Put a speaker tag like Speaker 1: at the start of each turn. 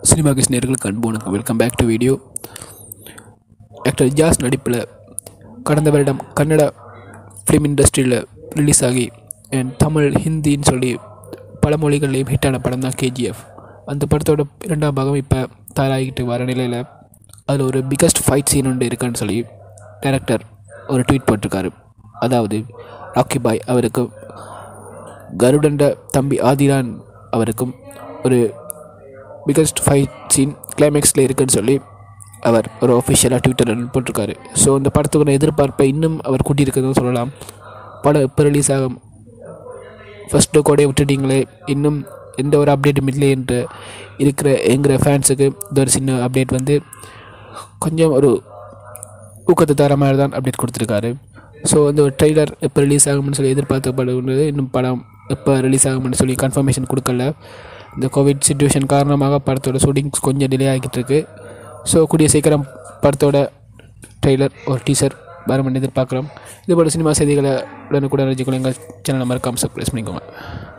Speaker 1: cinema kiss நேர்களுக்கு அன்பு வணக்கம் welcome back to video actor ஜாஸ் நடிப்பில் கடந்த வருடம் கன்னட ஃபிலிம் இண்டஸ்ட்ரியில் ரிலீஸ் ஆகி and தமிழ் ஹிந்தின்னு சொல்லி பல மொழிகள்லையும் ஹிட்டான படம் தான் கேஜிஎஃப் அந்த படத்தோட இரண்டாம் பாகம் இப்போ தயாராகிட்டு வர நிலையில் அதில் ஒரு பிகஸ்ட் ஃபைட் சீன் ஒன்று இருக்குன்னு சொல்லி டைரக்டர் ஒரு ட்வீட் போட்டிருக்காரு அதாவது ராக்கி பாய் அவருக்கு கருடண்ட தம்பி ஆதிரான் அவருக்கும் ஒரு பிகஸ்ட் ஃபைட் சீன் கிளைமேக்ஸில் இருக்குன்னு சொல்லி அவர் ஒரு ஒஃபிஷியலாக ட்விட்டரில் போட்டிருக்காரு ஸோ இந்த படத்துக்கான எதிர்பார்ப்பை இன்னும் அவர் கூட்டியிருக்கிறதும் சொல்லலாம் படம் எப்போ ரிலீஸ் ஆகும் ஃபஸ்ட்டு கூட விட்டுட்டீங்களே இன்னும் எந்த ஒரு அப்டேட்டும் இல்லை என்று இருக்கிற எங்கிற ஃபேன்ஸுக்கு இந்த ஒரு சின்ன அப்டேட் வந்து கொஞ்சம் ஒரு ஊக்கத்தை தர மாதிரி தான் அப்டேட் கொடுத்துருக்காரு ஸோ அந்த ஒரு ட்ரெய்லர் எப்போ ரிலீஸ் ஆகும்னு சொல்லி எதிர்பார்க்கப்படுகிறது இன்னும் படம் எப்போ ரிலீஸ் ஆகும்னு சொல்லி கன்ஃபர்மேஷன் கொடுக்கல இந்த கோவிட் சுச்சுவேஷன் காரணமாக படத்தோட ஷூட்டிங்ஸ் கொஞ்சம் டிலே ஆகிட்டு இருக்கு ஸோ கூடிய சீக்கிரம் படத்தோட ட்ரெய்லர் ஒரு டீசர் வரும்னு எதிர்பார்க்குறோம் இதுபோல் சினிமா செய்திகளை உடனுக்குடன் அறிஞ்சிக்கொள்ள எங்கள் சேனலை மறக்காமல் சப்ஸ்கிரைப் பண்ணிக்கோங்க